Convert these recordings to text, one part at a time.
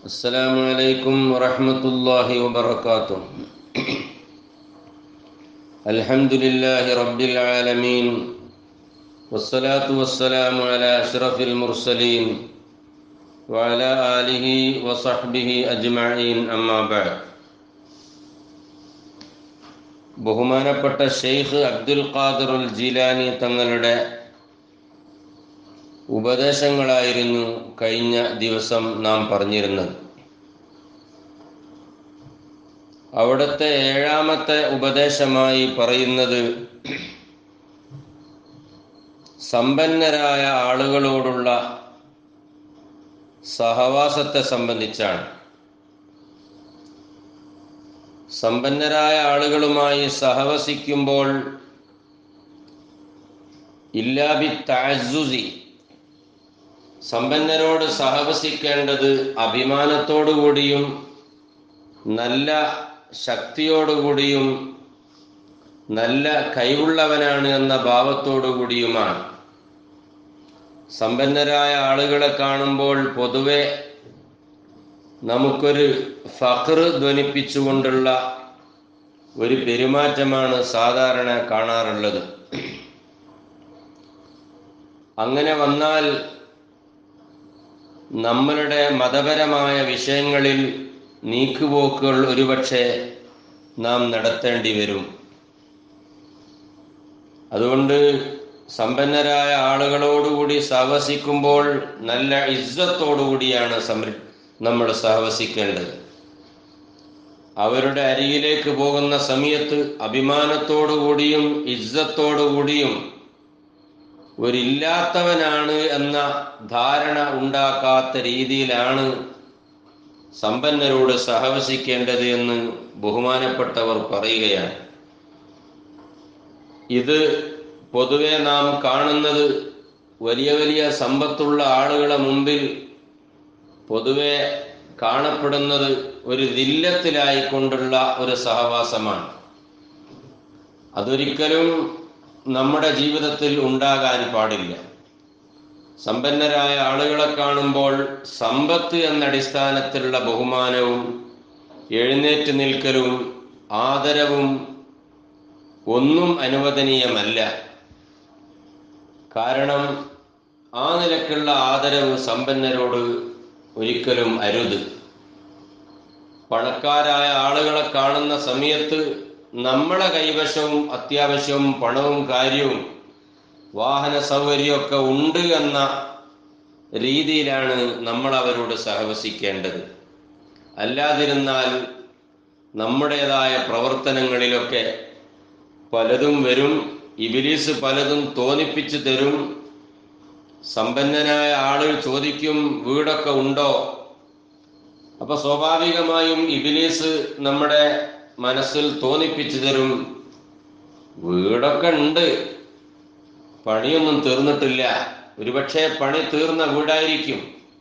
السلام عليكم ورحمة الله وبركاته الحمد لله رب العالمين والصلاة والسلام على أشرف المرسلين وعلى آله وصحبه أجمعين أما بعد ബഹുമാനപ്പെട്ട ഷെയ്ഖ് അബ്ദുൽ ഖാദർ ഉൽ ജീലാനി തങ്ങളുടെ ഉപദേശങ്ങളായിരുന്നു കഴിഞ്ഞ ദിവസം നാം പറഞ്ഞിരുന്നത് അവിടുത്തെ ഏഴാമത്തെ ഉപദേശമായി പറയുന്നത് സമ്പന്നരായ ആളുകളോടുള്ള സഹവാസത്തെ സംബന്ധിച്ചാണ് സമ്പന്നരായ ആളുകളുമായി സഹവസിക്കുമ്പോൾ ഇല്ലാബി താസുസി സമ്പന്നരോട് സഹവസിക്കേണ്ടത് അഭിമാനത്തോടുകൂടിയും നല്ല ശക്തിയോടുകൂടിയും നല്ല കൈവുള്ളവനാണ് എന്ന ഭാവത്തോടുകൂടിയുമാണ് സമ്പന്നരായ ആളുകളെ കാണുമ്പോൾ പൊതുവെ നമുക്കൊരു ഫഖർ ധ്വനിപ്പിച്ചുകൊണ്ടുള്ള ഒരു പെരുമാറ്റമാണ് സാധാരണ കാണാറുള്ളത് അങ്ങനെ വന്നാൽ നമ്മളുടെ മതപരമായ വിഷയങ്ങളിൽ നീക്കുപോക്കുകൾ ഒരുപക്ഷെ നാം നടത്തേണ്ടി വരും അതുകൊണ്ട് സമ്പന്നരായ ആളുകളോടുകൂടി സഹവസിക്കുമ്പോൾ നല്ല ഇജ്ജത്തോടുകൂടിയാണ് സംര നമ്മൾ സഹവസിക്കേണ്ടത് അവരുടെ അരികിലേക്ക് പോകുന്ന സമയത്ത് അഭിമാനത്തോടുകൂടിയും ഇജ്ജത്തോടുകൂടിയും ഒരില്ലാത്തവനാണ് എന്ന ധാരണ ഉണ്ടാക്കാത്ത രീതിയിലാണ് സമ്പന്നരോട് സഹവസിക്കേണ്ടത് എന്ന് ബഹുമാനപ്പെട്ടവർ പറയുകയാണ് ഇത് പൊതുവെ നാം കാണുന്നത് വലിയ വലിയ സമ്പത്തുള്ള ആളുകളെ മുമ്പിൽ പൊതുവെ കാണപ്പെടുന്നത് ഒരു ദില്ലത്തിലായിക്കൊണ്ടുള്ള ഒരു സഹവാസമാണ് അതൊരിക്കലും നമ്മുടെ ജീവിതത്തിൽ ഉണ്ടാകാൻ പാടില്ല സമ്പന്നരായ ആളുകളെ കാണുമ്പോൾ സമ്പത്ത് എന്ന അടിസ്ഥാനത്തിലുള്ള ബഹുമാനവും എഴുന്നേറ്റ് നിൽക്കലും ആദരവും ഒന്നും അനുവദനീയമല്ല കാരണം ആ നിലക്കുള്ള ആദരവ് സമ്പന്നരോട് ഒരിക്കലും അരുത് പണക്കാരായ ആളുകളെ കാണുന്ന സമയത്ത് നമ്മളെ കൈവശവും അത്യാവശ്യവും പണവും കാര്യവും വാഹന സൗകര്യമൊക്കെ ഉണ്ട് എന്ന രീതിയിലാണ് നമ്മൾ അവരോട് സഹവസിക്കേണ്ടത് അല്ലാതിരുന്നാൽ നമ്മുടേതായ പ്രവർത്തനങ്ങളിലൊക്കെ പലതും വരും ഇബിലീസ് പലതും തോന്നിപ്പിച്ചു തരും സമ്പന്നനായ ആളുകൾ ചോദിക്കും വീടൊക്കെ ഉണ്ടോ അപ്പൊ സ്വാഭാവികമായും ഇബിലീസ് നമ്മുടെ മനസ്സിൽ തോന്നിപ്പിച്ചു തരും വീടൊക്കെ ഉണ്ട് പണിയൊന്നും തീർന്നിട്ടില്ല ഒരുപക്ഷെ പണി തീർന്ന വീടായിരിക്കും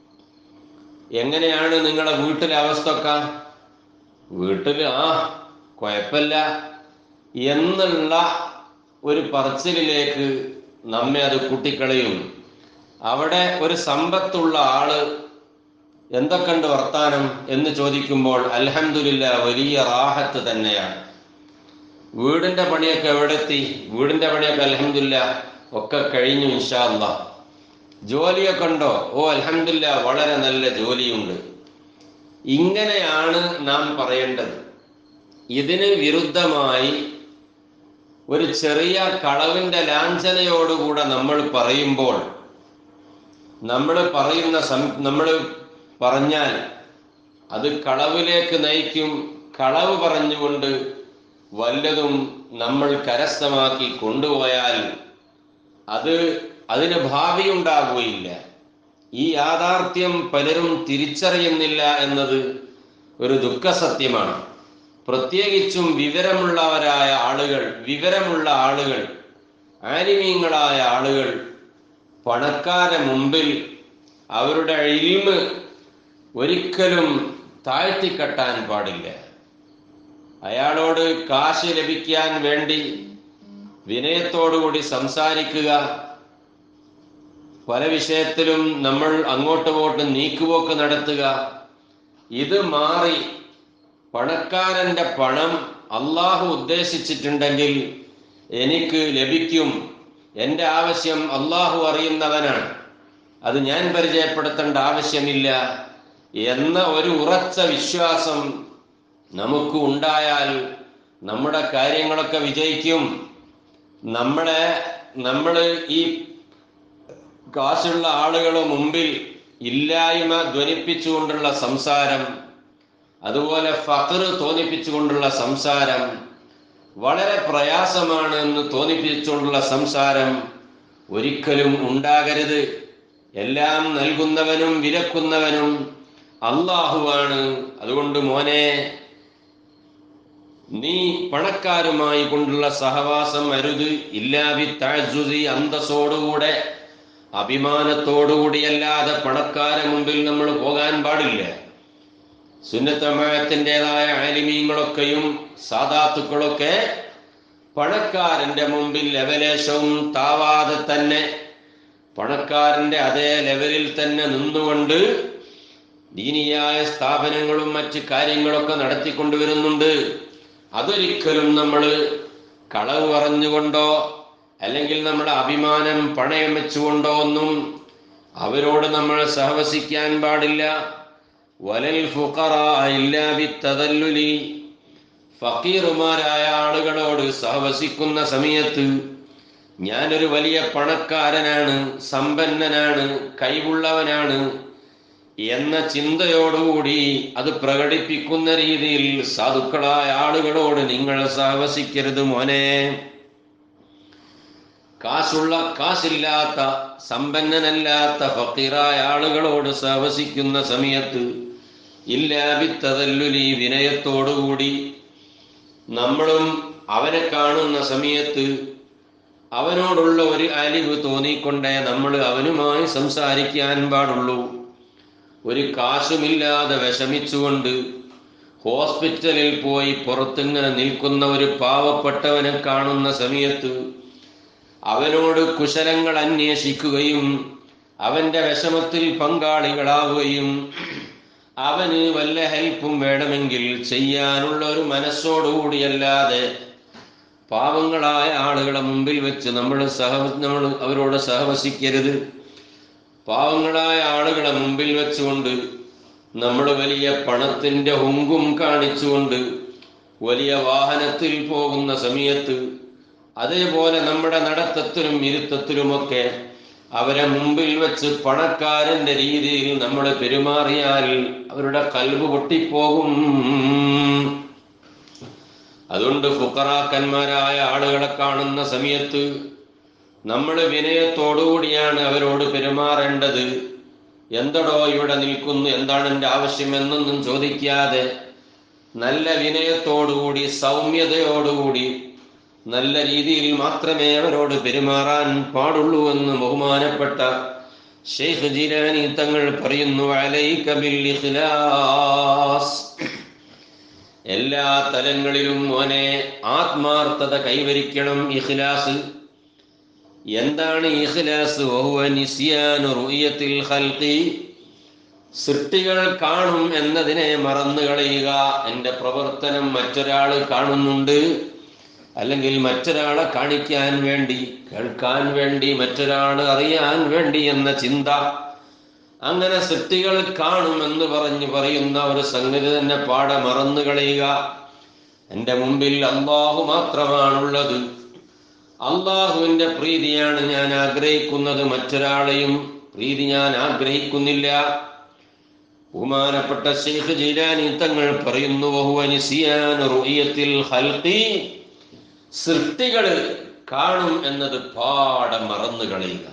എങ്ങനെയാണ് നിങ്ങളെ വീട്ടിലെ അവസ്ഥ ഒക്കെ വീട്ടിൽ ആ കുഴപ്പമില്ല എന്നുള്ള ഒരു പറച്ചിലിലേക്ക് നമ്മെ അത് കൂട്ടിക്കളയും അവിടെ ഒരു സമ്പത്തുള്ള ആള് എന്തൊക്കെയുണ്ട് വർത്താനം എന്ന് ചോദിക്കുമ്പോൾ അൽഹമില്ല വലിയ റാഹത്ത് തന്നെയാണ് വീടിന്റെ പണിയൊക്കെ എവിടെ എത്തി വീടിന്റെ പണിയൊക്കെ അലഹമില്ല ഒക്കെ കഴിഞ്ഞു ഇൻഷാല്ല ജോലിയൊക്കെ ഉണ്ടോ ഓ അലഹമില്ല വളരെ നല്ല ജോലിയുണ്ട് ഇങ്ങനെയാണ് നാം പറയേണ്ടത് ഇതിന് വിരുദ്ധമായി ഒരു ചെറിയ കളവിന്റെ ലാഞ്ചനയോടുകൂടെ നമ്മൾ പറയുമ്പോൾ നമ്മൾ പറയുന്ന സം നമ്മൾ പറഞ്ഞാൽ അത് കളവിലേക്ക് നയിക്കും കളവ് പറഞ്ഞുകൊണ്ട് വല്ലതും നമ്മൾ കരസ്ഥമാക്കി കൊണ്ടുപോയാൽ അത് അതിന് ഭാവി ഉണ്ടാകുകയില്ല ഈ യാഥാർത്ഥ്യം പലരും തിരിച്ചറിയുന്നില്ല എന്നത് ഒരു ദുഃഖസത്യമാണ് പ്രത്യേകിച്ചും വിവരമുള്ളവരായ ആളുകൾ വിവരമുള്ള ആളുകൾ ആലിമീങ്ങളായ ആളുകൾ പണക്കാരെ മുമ്പിൽ അവരുടെ ഇൽമ് ഒരിക്കലും താഴ്ത്തിക്കെട്ടാൻ പാടില്ല അയാളോട് കാശ് ലഭിക്കാൻ വേണ്ടി വിനയത്തോടുകൂടി സംസാരിക്കുക പല വിഷയത്തിലും നമ്മൾ അങ്ങോട്ടും ഇങ്ങോട്ടും നീക്കുപോക്ക് നടത്തുക ഇത് മാറി പണക്കാരന്റെ പണം അള്ളാഹു ഉദ്ദേശിച്ചിട്ടുണ്ടെങ്കിൽ എനിക്ക് ലഭിക്കും എൻ്റെ ആവശ്യം അള്ളാഹു അറിയുന്നവനാണ് അത് ഞാൻ പരിചയപ്പെടുത്തേണ്ട ആവശ്യമില്ല എന്ന ഒരു ഉറച്ച വിശ്വാസം നമുക്ക് ഉണ്ടായാൽ നമ്മുടെ കാര്യങ്ങളൊക്കെ വിജയിക്കും നമ്മളെ നമ്മൾ ഈ കാശുള്ള ആളുകൾ മുമ്പിൽ ഇല്ലായ്മ ധ്വനിപ്പിച്ചുകൊണ്ടുള്ള സംസാരം അതുപോലെ ഫഖർ തോന്നിപ്പിച്ചുകൊണ്ടുള്ള സംസാരം വളരെ പ്രയാസമാണ് എന്ന് തോന്നിപ്പിച്ചുകൊണ്ടുള്ള സംസാരം ഒരിക്കലും ഉണ്ടാകരുത് എല്ലാം നൽകുന്നവനും വിലക്കുന്നവനും അള്ളാഹുവാണ് അതുകൊണ്ട് മോനെ നീ പണക്കാരുമായി കൊണ്ടുള്ള സഹവാസം അരുത് ഇല്ലാവി താഴ്സുതി അന്തസ്സോടുകൂടെ അഭിമാനത്തോടുകൂടിയല്ലാതെ പണക്കാരെ മുമ്പിൽ നമ്മൾ പോകാൻ പാടില്ല സുന്നത്തമയത്തിൻ്റെതായ ആലിമീങ്ങളൊക്കെയും സാധാത്തുക്കളൊക്കെ പണക്കാരന്റെ മുമ്പിൽ ലവലേശവും താവാതെ തന്നെ പണക്കാരന്റെ അതേ ലെവലിൽ തന്നെ നിന്നുകൊണ്ട് ദീനിയായ സ്ഥാപനങ്ങളും മറ്റ് കാര്യങ്ങളൊക്കെ നടത്തിക്കൊണ്ടുവരുന്നുണ്ട് അതൊരിക്കലും നമ്മൾ കളവ് പറഞ്ഞുകൊണ്ടോ അല്ലെങ്കിൽ നമ്മുടെ അഭിമാനം പണയം വെച്ചുകൊണ്ടോ ഒന്നും അവരോട് നമ്മൾ സഹവസിക്കാൻ പാടില്ല വലൽ ഫുഖറ ഇല്ലാ ബിത്തദല്ലുലി ഫക്കീറുമാരായ ആളുകളോട് സഹവസിക്കുന്ന സമയത്ത് ഞാനൊരു വലിയ പണക്കാരനാണ് സമ്പന്നനാണ് കൈവുള്ളവനാണ് എന്ന ചിന്തയോടുകൂടി അത് പ്രകടിപ്പിക്കുന്ന രീതിയിൽ സാധുക്കളായ ആളുകളോട് നിങ്ങൾ സഹവസിക്കരുത് മോനെ കാശുള്ള കാശില്ലാത്ത സമ്പന്നനല്ലാത്ത ഫക്കീറായ ആളുകളോട് സഹവസിക്കുന്ന സമയത്ത് ഇല്ലാവിത്തതല്ലുലി വിനയത്തോടുകൂടി നമ്മളും അവനെ കാണുന്ന സമയത്ത് അവനോടുള്ള ഒരു അലിവ് തോന്നിക്കൊണ്ടേ നമ്മൾ അവനുമായി സംസാരിക്കാൻ പാടുള്ളൂ ഒരു കാശുമില്ലാതെ വിഷമിച്ചുകൊണ്ട് ഹോസ്പിറ്റലിൽ പോയി പുറത്തിങ്ങനെ നിൽക്കുന്ന ഒരു പാവപ്പെട്ടവനെ കാണുന്ന സമയത്ത് അവനോട് കുശലങ്ങൾ അന്വേഷിക്കുകയും അവന്റെ വിഷമത്തിൽ പങ്കാളികളാവുകയും അവന് വല്ല ഹെൽപ്പും വേണമെങ്കിൽ ചെയ്യാനുള്ള ഒരു മനസ്സോടുകൂടിയല്ലാതെ പാവങ്ങളായ ആളുകളെ മുമ്പിൽ വെച്ച് നമ്മൾ സഹ നമ്മൾ അവരോട് സഹവസിക്കരുത് പാവങ്ങളായ ആളുകളെ മുമ്പിൽ വെച്ചുകൊണ്ട് നമ്മൾ വലിയ പണത്തിന്റെ ഹുങ്കും കാണിച്ചുകൊണ്ട് വലിയ വാഹനത്തിൽ പോകുന്ന സമയത്ത് അതേപോലെ നമ്മുടെ നടത്തത്തിലും ഇരുത്തത്തിലുമൊക്കെ അവരെ മുമ്പിൽ വെച്ച് പണക്കാരന്റെ രീതിയിൽ നമ്മൾ പെരുമാറിയാൽ അവരുടെ കൽവ് പൊട്ടിപ്പോകും അതുകൊണ്ട് ഫുക്കറാക്കന്മാരായ ആളുകളെ കാണുന്ന സമയത്ത് നമ്മൾ വിനയത്തോടുകൂടിയാണ് അവരോട് പെരുമാറേണ്ടത് എന്തടോ ഇവിടെ നിൽക്കുന്നു എന്താണ് എൻ്റെ ആവശ്യമെന്നൊന്നും ചോദിക്കാതെ നല്ല വിനയത്തോടുകൂടി സൗമ്യതയോടുകൂടി നല്ല രീതിയിൽ മാത്രമേ അവരോട് പെരുമാറാൻ പാടുള്ളൂ എന്ന് ബഹുമാനപ്പെട്ട ഷെയ്ഖ് ജിലാനി തങ്ങൾ പറയുന്നു അലൈക ബിൽ ഇഖ്ലാസ് എല്ലാ തലങ്ങളിലും മോനെ ആത്മാർത്ഥത കൈവരിക്കണം ഇഖ്ലാസ് എന്താണ് ഇഖ്ലാസ് വഹുവ നിസ്യാനു റുയത്തിൽ ഖൽഖി സൃഷ്ടികൾ കാണും എന്നതിനെ മറന്നു കളയുക എൻ്റെ പ്രവർത്തനം മറ്റൊരാൾ കാണുന്നുണ്ട് അല്ലെങ്കിൽ മറ്റൊരാളെ കാണിക്കാൻ വേണ്ടി കേൾക്കാൻ വേണ്ടി മറ്റൊരാൾ അറിയാൻ വേണ്ടി എന്ന ചിന്ത അങ്ങനെ സൃഷ്ടികൾ കാണുമെന്ന് പറഞ്ഞ് പറയുന്ന ഒരു സംഗതി തന്നെ പാടെ മറന്നു കളയുക എൻ്റെ മുമ്പിൽ അള്ളാഹു മാത്രമാണുള്ളത് അള്ളാഹുവിൻ്റെ പ്രീതിയാണ് ഞാൻ ആഗ്രഹിക്കുന്നത് മറ്റൊരാളെയും പ്രീതി ഞാൻ ആഗ്രഹിക്കുന്നില്ല ബഹുമാനപ്പെട്ട ഷെയ്ഖ് ജീലാനി തങ്ങൾ പറയുന്നു "വഹുവ നിസ്യാനു റുഇയത്തിൽ ഖൽഖി." സൃഷ്ടികള് കാണും എന്നത് പാടെ മറന്നു കളയുക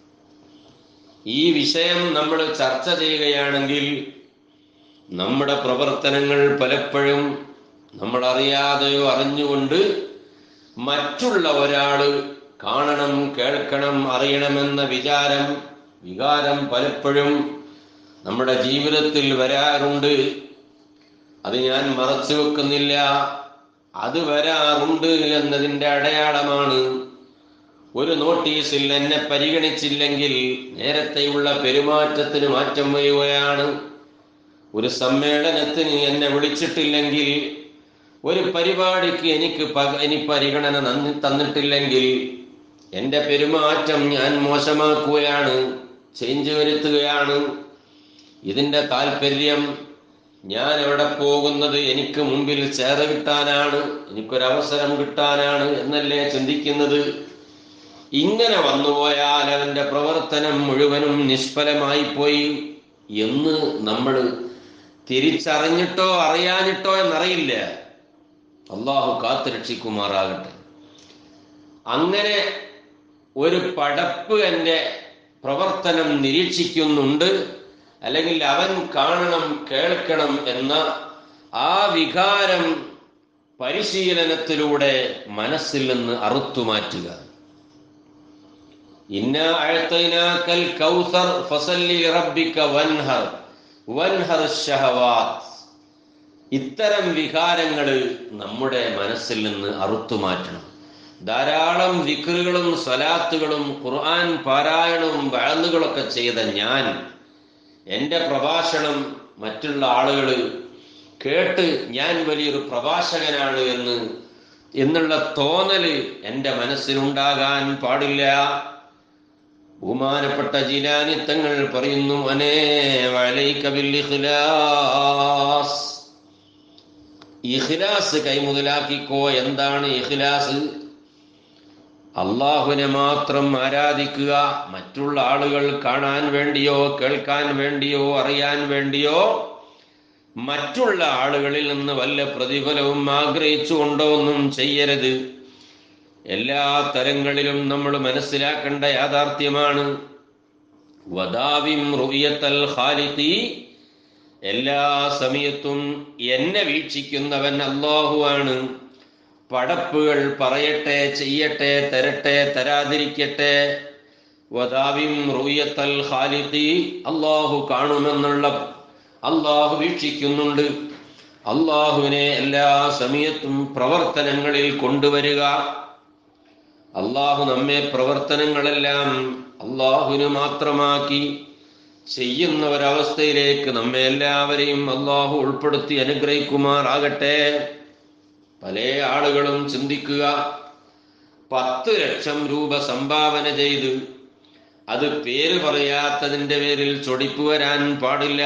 ഈ വിഷയം നമ്മൾ ചർച്ച ചെയ്യുകയാണെങ്കിൽ നമ്മുടെ പ്രവർത്തനങ്ങൾ പലപ്പോഴും നമ്മൾ അറിയാതെയോ അറിഞ്ഞുകൊണ്ട് മറ്റുള്ള ഒരാള് കാണണം കേൾക്കണം അറിയണമെന്ന വിചാരം വികാരം പലപ്പോഴും നമ്മുടെ ജീവിതത്തിൽ വരാറുണ്ട് അത് ഞാൻ മറച്ചു വെക്കുന്നില്ല അത് വരാറുണ്ട് എന്നതിൻ്റെ അടയാളമാണ് ഒരു നോട്ടീസിൽ എന്നെ പരിഗണിച്ചില്ലെങ്കിൽ നേരത്തെയുള്ള പെരുമാറ്റത്തിന് മാറ്റം വരികയാണ് ഒരു സമ്മേളനത്തിന് എന്നെ വിളിച്ചിട്ടില്ലെങ്കിൽ ഒരു പരിപാടിക്ക് എനിക്ക് പക ഇനി പരിഗണന നന്ദി തന്നിട്ടില്ലെങ്കിൽ എൻ്റെ പെരുമാറ്റം ഞാൻ മോശമാക്കുകയാണ് ചേഞ്ച് വരുത്തുകയാണ് ഇതിൻ്റെ താല്പര്യം ഞാൻ എവിടെ പോകുന്നത് എനിക്ക് മുമ്പിൽ ചേര കിട്ടാനാണ് എനിക്കൊരവസരം കിട്ടാനാണ് എന്നല്ലേ ചിന്തിക്കുന്നത് ഇങ്ങനെ വന്നുപോയാൽ അവന്റെ പ്രവർത്തനം മുഴുവനും നിഷ്ഫലമായി പോയി എന്ന് നമ്മൾ തിരിച്ചറിഞ്ഞിട്ടോ അറിയാനിട്ടോ എന്നറിയില്ല അള്ളാഹു കാത്തുരക്ഷിക്കുമാറാകട്ടെ അങ്ങനെ ഒരു പടപ്പ് എൻ്റെ പ്രവർത്തനം നിരീക്ഷിക്കുന്നുണ്ട് അല്ലെങ്കിൽ അവൻ കാണണം കേൾക്കണം എന്ന ആ വികാരം പരിശീലനത്തിലൂടെ മനസ്സിൽ നിന്ന് അറുത്തുമാറ്റുക ഇന്ന അഴത്തൈനാക്കൽ കൗസർ ഫസല്ലി റബ്ബിക വൻഹർ വൻഹർ ഷഹവാത്ത് ഇത്തരം വികാരങ്ങൾ നമ്മുടെ മനസ്സിൽ നിന്ന് അറുത്തുമാറ്റണം ധാരാളം വിക്രുകളും സ്വലാത്തുകളും ഖുർആൻ പാരായണവും വഴന്നുകളൊക്കെ ചെയ്ത ഞാൻ എൻ്റെ പ്രഭാഷണം മറ്റുള്ള ആളുകൾ കേട്ട് ഞാൻ വലിയൊരു പ്രഭാഷകനാണ് എന്ന് എന്നുള്ള തോന്നല് എൻ്റെ മനസ്സിലുണ്ടാകാൻ പാടില്ല ബഹുമാനപ്പെട്ട ജിലാനിത്തങ്ങൾ പറയുന്നു അനേ വലൈക ബിൽ ഇഖ്ലാസ് ഇഖ്ലാസ് കൈമുതലാക്കിക്കോ എന്താണ് ഇഖ്ലാസ് അള്ളാഹുവിനെ മാത്രം ആരാധിക്കുക മറ്റുള്ള ആളുകൾ കാണാൻ വേണ്ടിയോ കേൾക്കാൻ വേണ്ടിയോ അറിയാൻ വേണ്ടിയോ മറ്റുള്ള ആളുകളിൽ നിന്ന് വല്ല പ്രതിഫലവും ആഗ്രഹിച്ചുകൊണ്ടോ ഒന്നും ചെയ്യരുത് എല്ലാ തരങ്ങളിലും നമ്മൾ മനസ്സിലാക്കേണ്ട യാഥാർത്ഥ്യമാണ് വദാവിം റുയത്തൽ ഖാലിഖി എല്ലാ സമയത്തും എന്നെ വീക്ഷിക്കുന്നവൻ അള്ളാഹുവാണ് പടപ്പുകൾ പറയട്ടെ ചെയ്യട്ടെ തരട്ടെ തരാതിരിക്കട്ടെ വദാവിം റുയത്തൽ ഖാലിഖി അള്ളാഹു കാണുമെന്നുള്ള അള്ളാഹു വീക്ഷിക്കുന്നുണ്ട് അള്ളാഹുവിനെ എല്ലാ സമയത്തും പ്രവർത്തനങ്ങളിൽ കൊണ്ടുവരിക അള്ളാഹു നമ്മെ പ്രവർത്തനങ്ങളെല്ലാം അള്ളാഹുവിന് മാത്രമാക്കി ചെയ്യുന്ന ഒരവസ്ഥയിലേക്ക് നമ്മെ എല്ലാവരെയും അള്ളാഹു ഉൾപ്പെടുത്തി അനുഗ്രഹിക്കുമാറാകട്ടെ പല ആളുകളും ചിന്തിക്കുക പത്ത് ലക്ഷം രൂപ സംഭാവന ചെയ്ത് അത് പേര് പറയാത്തതിന്റെ പേരിൽ ചൊടിപ്പ് വരാൻ പാടില്ല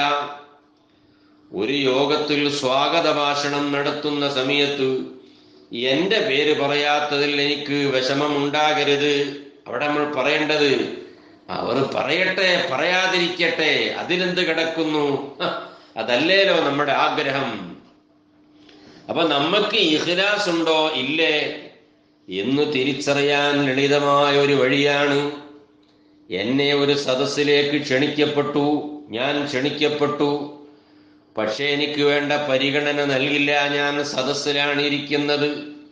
ഒരു യോഗത്തിൽ സ്വാഗത ഭാഷണം നടത്തുന്ന സമയത്ത് എന്റെ പേര് പറയാത്തതിൽ എനിക്ക് വിഷമമുണ്ടാകരുത് അവിടെ നമ്മൾ പറയേണ്ടത് അവർ പറയട്ടെ പറയാതിരിക്കട്ടെ അതിലെന്ത് കിടക്കുന്നു ഹ, അതല്ലേലോ നമ്മുടെ ആഗ്രഹം അപ്പൊ നമുക്ക് ഇഖ്ലാസ് ഉണ്ടോ ഇല്ലേ എന്ന് തിരിച്ചറിയാൻ ലളിതമായ ഒരു വഴിയാണ് എന്നെ ഒരു സദസ്സിലേക്ക് ക്ഷണിക്കപ്പെട്ടു ഞാൻ ക്ഷണിക്കപ്പെട്ടു പക്ഷേ എനിക്ക് വേണ്ട പരിഗണന നൽകില്ല ഞാൻ സദസ്സിലാണ് ഇരിക്കുന്നത്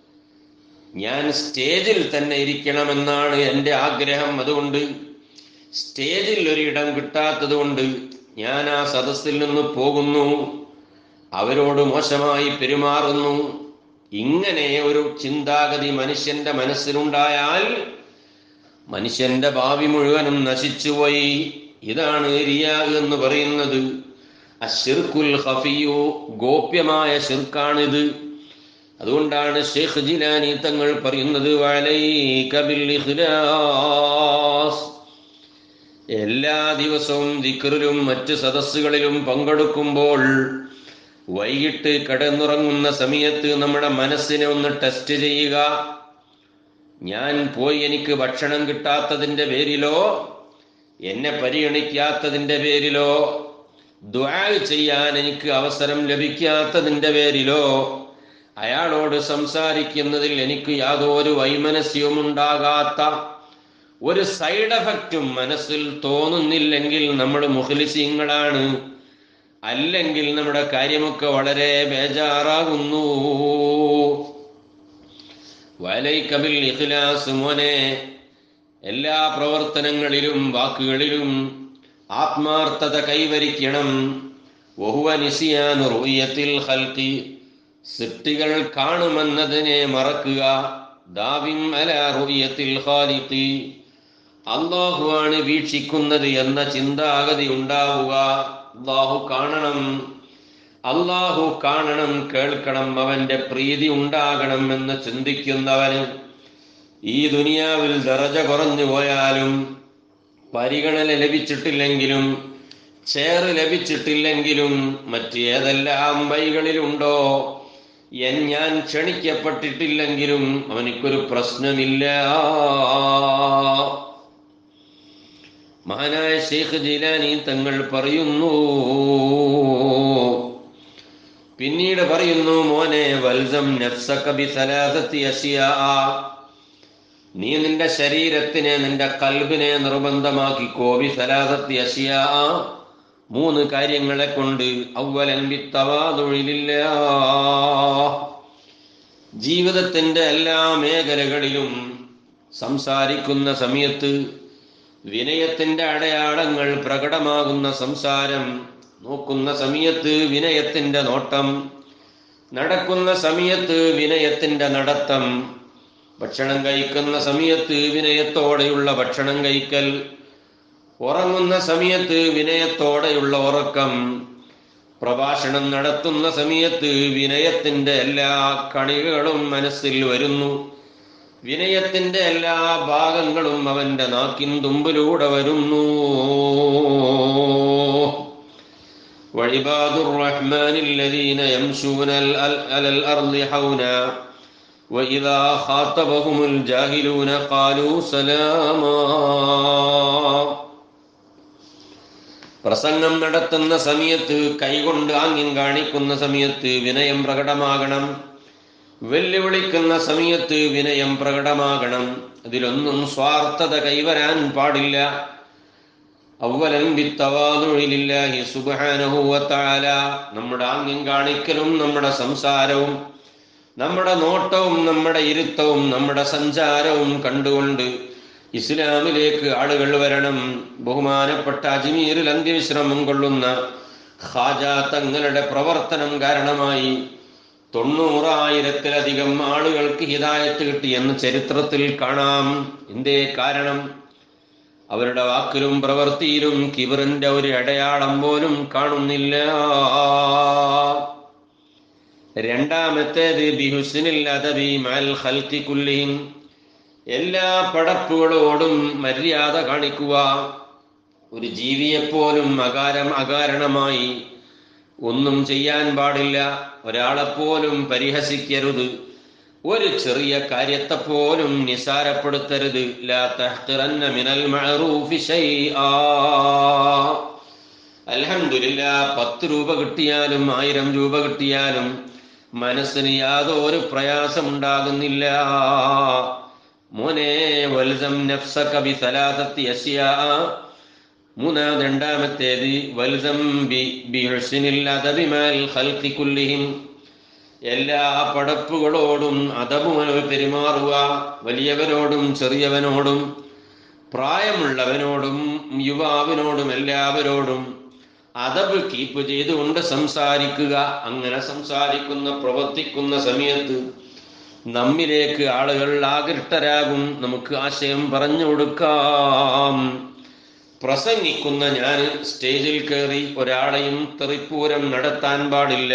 ഞാൻ സ്റ്റേജിൽ തന്നെ ഇരിക്കണമെന്നാണ് എൻ്റെ ആഗ്രഹം അതുകൊണ്ട് സ്റ്റേജിൽ ഒരിടം കിട്ടാത്തത് കൊണ്ട് ഞാൻ ആ സദസ്സിൽ നിന്ന് പോകുന്നു അവരോട് മോശമായി പെരുമാറുന്നു ഇങ്ങനെ ഒരു ചിന്താഗതി മനുഷ്യന്റെ മനസ്സിലുണ്ടായാൽ മനുഷ്യന്റെ ഭാവി മുഴുവനും നശിച്ചുപോയി ഇതാണ് റിയാ എന്ന് പറയുന്നത് അഷിർക്കുൽ ഖഫിയു ഗോപ്യമായ ഷിർക്കാണിത് അതുകൊണ്ടാണ് ഷെയ്ഖ് ജിലാനി തങ്ങൾ പറയുന്നത് വലൈക ബിൽ ഇഖ്ലാസ് എല്ലാ ദിവസവും ദിക്റിലും മറ്റ് സദസ്സുകളിലും പങ്കെടുക്കുമ്പോൾ വൈകിട്ട് കിടന്നുറങ്ങുന്ന സമയത്ത് നമ്മുടെ മനസ്സിനെ ഒന്ന് ടെസ്റ്റ് ചെയ്യുക ഞാൻ പോയി എനിക്ക് ഭക്ഷണം കിട്ടാത്തതിന്റെ പേരിലോ എന്നെ പരിഗണിക്കാത്തതിന്റെ പേരിലോ ദ്വാ ചെയ്യാൻ എനിക്ക് അവസരം ലഭിക്കാത്തതിന്റെ പേരിലോ അയാളോട് സംസാരിക്കുന്നതിൽ എനിക്ക് യാതൊരു വൈമനസ്യവും ഉണ്ടാകാത്ത ഒരു സൈഡ് എഫക്റ്റും മനസ്സിൽ തോന്നുന്നില്ലെങ്കിൽ നമ്മൾ മുഖലിസീങ്ങളാണ് അല്ലെങ്കിൽ നമ്മുടെ കാര്യമൊക്കെ വളരെ ബേജാറാകുന്നു വലൈക്കബിൽ ഇഖ്ലാസ് മോനെ എല്ലാ പ്രവർത്തനങ്ങളിലും വാക്കുകളിലും ആത്മാർത്ഥത കൈവരിക്കണം വഹുവ നിസിയാൻ റുയത്തിൽ ഹൽക്കി സൃഷ്ടികൾ കാണുമെന്നതിനെ മറക്കുക ദാവിം അല റുയത്തിൽ ഖാലിഖി അള്ളാഹുവാണ് വീക്ഷിക്കുന്നത് എന്ന ചിന്താഗതി ഉണ്ടാവുക അള്ളാഹു കാണണം അള്ളാഹു കാണണം കേൾക്കണം അവന്റെ പ്രീതി ഉണ്ടാകണം എന്ന് ചിന്തിക്കുന്നവന് ഈ ദുനിയാവിൽ ദറജ കുറഞ്ഞു പോയാലും പരിഗണന ലഭിച്ചിട്ടില്ലെങ്കിലും ചേറ് ലഭിച്ചിട്ടില്ലെങ്കിലും മറ്റ് ഏതെല്ലാം വഴികളിലുണ്ടോ എൻ ഞാൻ ക്ഷണിക്കപ്പെട്ടിട്ടില്ലെങ്കിലും അവനിക്കൊരു പ്രശ്നമില്ല മഹാനായ ഷെയ്ഖ് ജിലാനി തങ്ങൾ പറയുന്നു പിന്നീട് പറയുന്നു മോനെ വൽസം നഫ്സക ബിസലാസത്തി അഷിയാ നീ നിന്റെ ശരീരത്തിനെ നിന്റെ കൽബിനെ നിർബന്ധമാക്കി കോബി സലാസത്തി അഷിയാ മൂന്ന് കാര്യങ്ങളെ കൊണ്ട് അവലൻ വിത്തവാതൊഴിലില്ല ജീവിതത്തിന്റെ എല്ലാ മേഖലകളിലും സംസാരിക്കുന്ന സമയത്ത് വിനയത്തിന്റെ അടയാളങ്ങൾ പ്രകടമാകുന്ന സംസാരം നോക്കുന്ന സമയത്ത് വിനയത്തിന്റെ നോട്ടം നടക്കുന്ന സമയത്ത് വിനയത്തിന്റെ നടത്തം ഭക്ഷണം കഴിക്കുന്ന സമയത്ത് വിനയത്തോടെയുള്ള ഭക്ഷണം കഴിക്കൽ ഉറങ്ങുന്ന സമയത്ത് വിനയത്തോടെയുള്ള ഉറക്കം പ്രഭാഷണം നടത്തുന്ന സമയത്ത് വിനയത്തിന്റെ എല്ലാ കണികകളും മനസ്സിൽ വരുന്നു വിനയത്തിന്റെ എല്ലാ ഭാഗങ്ങളും അവന്റെ നാക്കിൻ തുമ്പിലൂടെ വരുന്നു وعباد الرحمن الذين يمشون على الأرض حونا وإذا خاطبهم الجاهلون قالوا سلاما പ്രസംഗം നടത്തുന്ന സമയത്ത് കൈകൊണ്ട് ആംഗ്യം കാണിക്കുന്ന സമയത്ത് വിനയം പ്രകടമാകണം വെല്ലുവിളിക്കുന്ന സമയത്ത് വിനയം പ്രകടമാകണം അതിലൊന്നും സ്വാർത്ഥത കൈവരാൻ പാടില്ല അവലം വിത്തവാതൊഴിലില്ലാഹി സുബാനഹുവത്താല നമ്മുടെ ആംഗ്യം കാണിക്കലും നമ്മുടെ സംസാരവും നമ്മുടെ നോട്ടവും നമ്മുടെ ഇരുത്തവും നമ്മുടെ സഞ്ചാരവും കണ്ടുകൊണ്ട് ഇസ്ലാമിലേക്ക് ആളുകൾ വരണം ബഹുമാനപ്പെട്ട അജ്മീറിൽ അന്ത്യവിശ്രമം കൊള്ളുന്ന ഖാജ തങ്ങളുടെ പ്രവർത്തനം കാരണമായി തൊണ്ണൂറായിരത്തിലധികം ആളുകൾക്ക് ഹിതായത്ത് കിട്ടിയെന്ന് ചരിത്രത്തിൽ കാണാം എന്തേ കാരണം അവരുടെ വാക്കിലും പ്രവൃത്തിയിലും കിബറിന്റെ ഒരു അടയാളം പോലും കാണുന്നില്ല രണ്ടാമത്തേത് ബിഹുസ്നിൽ അദബി മൽ ഖൽഖി കുല്ലിഹിം എല്ലാ പടപ്പുകളോടും മര്യാദ കാണിക്കുക ഒരു ജീവിയെപ്പോലും അകാരം അകാരണമായി ഒന്നും ചെയ്യാൻ പാടില്ല ഒരാളെപ്പോലും പരിഹസിക്കരുത് ഒരു ചെറിയ കാര്യത്തെപ്പോലും നിസാരപ്പെടുത്തരുത് ലാ തഹ്തിറന്ന മിനൽ മഅറൂഫി ശൈആ അൽഹംദുലില്ലാ പത്ത് രൂപ കിട്ടിയാലും ആയിരം രൂപ കിട്ടിയാലും മനസ്സിന് യാതൊരു പ്രയാസം ഉണ്ടാകുന്നില്ല മോനെ വൽസം നഫ്സക ബി സലാസത്തി അശ്യാ മൂന്നാം രണ്ടാമത്തേത് വൽസം ബി ബി ഹുസ്നിൽ അദബി മൽ ഖൽഖി കുല്ലിഹിം എല്ലാ പടപ്പുകളോടും അതമുമായി പെരുമാറുക വലിയവരോടും ചെറിയവനോടും പ്രായമുള്ളവനോടും യുവാവിനോടും എല്ലാവരോടും അതബ് കീപ്പ് ചെയ്തുകൊണ്ട് സംസാരിക്കുക അങ്ങനെ സംസാരിക്കുന്ന പ്രവർത്തിക്കുന്ന സമയത്ത് നമ്മിലേക്ക് ആളുകൾ ആകൃഷ്ടരാകും നമുക്ക് ആശയം പറഞ്ഞു കൊടുക്കാം പ്രസംഗിക്കുന്ന ഞാൻ സ്റ്റേജിൽ കയറി ഒരാളെയും തെറിപ്പൂരം നടത്താൻ പാടില്ല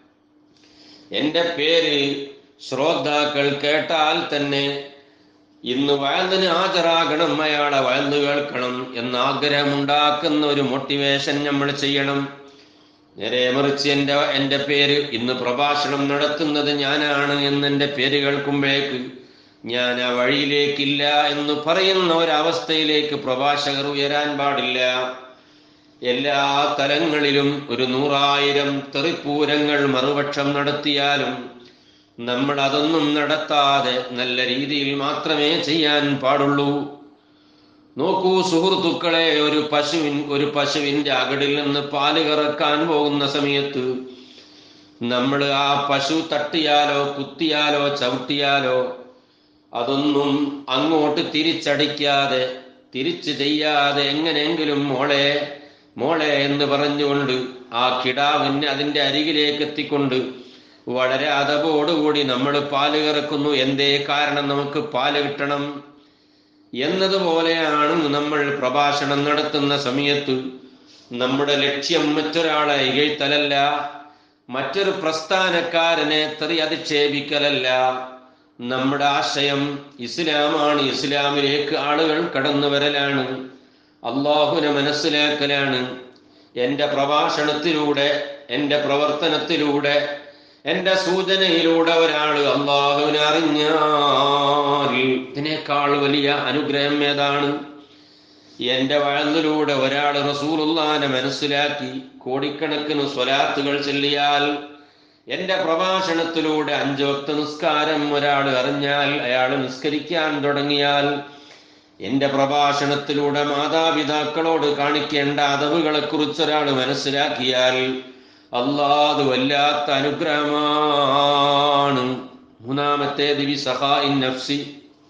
എന്റെ പേര് ശ്രോതാക്കൾ കേട്ടാൽ തന്നെ ഇന്ന് വയലിന് ഹാജരാകണം അയാളെ വയല് കേൾക്കണം എന്ന ആഗ്രഹമുണ്ടാക്കുന്ന ഒരു മോട്ടിവേഷൻ നമ്മൾ ചെയ്യണം നേരെ മറിച്ച് എൻ്റെ എൻ്റെ പേര് ഇന്ന് പ്രഭാഷണം നടത്തുന്നത് ഞാനാണ് എന്ന് എൻ്റെ പേര് കേൾക്കുമ്പോഴേക്ക് ഞാൻ ആ വഴിയിലേക്കില്ല എന്ന് പറയുന്ന ഒരവസ്ഥയിലേക്ക് പ്രഭാഷകർ ഉയരാൻ പാടില്ല എല്ലാ തലങ്ങളിലും ഒരു നൂറായിരം തെറിപ്പൂരങ്ങൾ മറുപക്ഷം നടത്തിയാലും നമ്മൾ അതൊന്നും നടത്താതെ നല്ല രീതിയിൽ മാത്രമേ ചെയ്യാൻ പാടുള്ളൂ നോക്കൂ സുഹൃത്തുക്കളെ ഒരു പശുവിൻ ഒരു പശുവിന്റെ അകടിൽ നിന്ന് പാല് കറക്കാൻ പോകുന്ന സമയത്ത് നമ്മൾ ആ പശു തട്ടിയാലോ കുത്തിയാലോ ചവിട്ടിയാലോ അതൊന്നും അങ്ങോട്ട് തിരിച്ചടിക്കാതെ തിരിച്ചു ചെയ്യാതെ എങ്ങനെയെങ്കിലും മോളെ മോളെ എന്ന് പറഞ്ഞുകൊണ്ട് ആ കിടാവിനെ അതിന്റെ അരികിലേക്ക് എത്തിക്കൊണ്ട് വളരെ അതപോടുകൂടി നമ്മൾ പാല് കറക്കുന്നു എന്തേ കാരണം നമുക്ക് പാല് കിട്ടണം എന്നതുപോലെയാണ് നമ്മൾ പ്രഭാഷണം നടത്തുന്ന സമയത്ത് നമ്മുടെ ലക്ഷ്യം മറ്റൊരാളെ ഇകഴ്ത്തലല്ല മറ്റൊരു പ്രസ്ഥാനക്കാരനെ തെറി അധിക്ഷേപിക്കലല്ല നമ്മുടെ ആശയം ഇസ്ലാമാണ് ഇസ്ലാമിലേക്ക് ആളുകൾ കടന്നു വരലാണ് അള്ളാഹുനെ മനസ്സിലാക്കലാണ് എൻ്റെ പ്രഭാഷണത്തിലൂടെ എൻ്റെ പ്രവർത്തനത്തിലൂടെ എൻ്റെ സൂചനയിലൂടെ ഒരാൾ അള്ളാഹുവിനെ അറിഞ്ഞാൽ ഇതിനേക്കാൾ വലിയ അനുഗ്രഹം ഏതാണ് എൻ്റെ വഴന്നിലൂടെ ഒരാൾ റസൂലുള്ളാനെ മനസ്സിലാക്കി കോടിക്കണക്കിന് സ്വലാത്തുകൾ ചെല്ലിയാൽ എൻ്റെ പ്രഭാഷണത്തിലൂടെ അഞ്ചു വക്ത നിസ്കാരം ഒരാൾ അറിഞ്ഞാൽ അയാൾ നിസ്കരിക്കാൻ തുടങ്ങിയാൽ എൻ്റെ പ്രഭാഷണത്തിലൂടെ മാതാപിതാക്കളോട് കാണിക്കേണ്ട അതവുകളെ കുറിച്ച് ഒരാൾ മനസ്സിലാക്കിയാൽ അള്ളാഹ് വല്ലാത്ത അനുഗ്രഹമാണ് മൂന്നാമത്തെ ദിവി സഹായിൻ നഫ്സി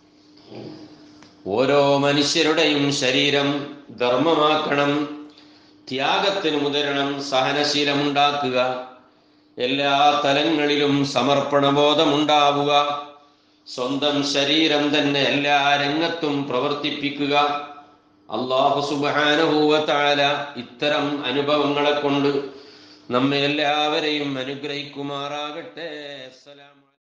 ഓരോ മനുഷ്യരുടെയും ശരീരം ധർമ്മമാക്കണം ത്യാഗത്തിന് മുതിരണം സഹനശീലമുണ്ടാക്കുക എല്ലാ തലങ്ങളിലും സമർപ്പണബോധമുണ്ടാവുക സ്വന്തം ശരീരം തന്നെ എല്ലാ രംഗത്തും പ്രവർത്തിപ്പിക്കുക അള്ളാഹു സുബാനുഭൂവത്താല ഇത്തരം അനുഭവങ്ങളെ കൊണ്ട് നമ്മെ എല്ലാവരെയും അനുഗ്രഹിക്കുമാറാകട്ടെ അസ്സലാമു